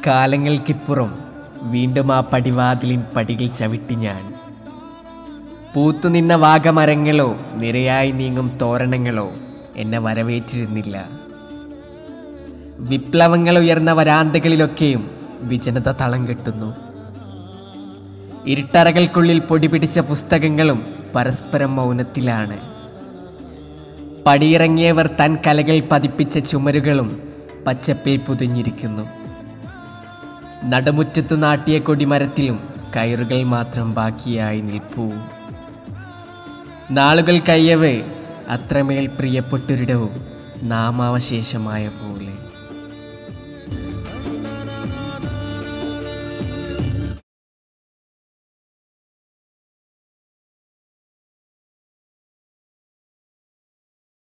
കാലങ്ങൾക്കിപ്പുറം വീണ്ടും ആ പടിവാതിലിൻ പടികൾ ചവിട്ടി ഞാൻ പൂത്തുനിന്ന വാഗമരങ്ങളോ നിരയായി നീങ്ങും തോരണങ്ങളോ എന്നെ വരവേറ്റിരുന്നില്ല വിപ്ലവങ്ങൾ ഉയർന്ന വരാന്തകളിലൊക്കെയും വിജനത തളം കെട്ടുന്നു ഇരുട്ടറകൾക്കുള്ളിൽ പൊടി പിടിച്ച പുസ്തകങ്ങളും പരസ്പരം മൗനത്തിലാണ് പടിയിറങ്ങിയവർ തൻ കലകൾ പതിപ്പിച്ച ചുമരുകളും പച്ചപ്പിൽ പുതിഞ്ഞിരിക്കുന്നു നടുമുറ്റത്ത് നാട്ടിയ കൊടിമരത്തിലും കയറുകൾ മാത്രം ബാക്കിയായി നിൽപ്പൂ നാളുകൾ കയ്യവേ അത്രമേൽ പ്രിയപ്പെട്ടൊരിടവും നാമാവശേഷമായ പോലെ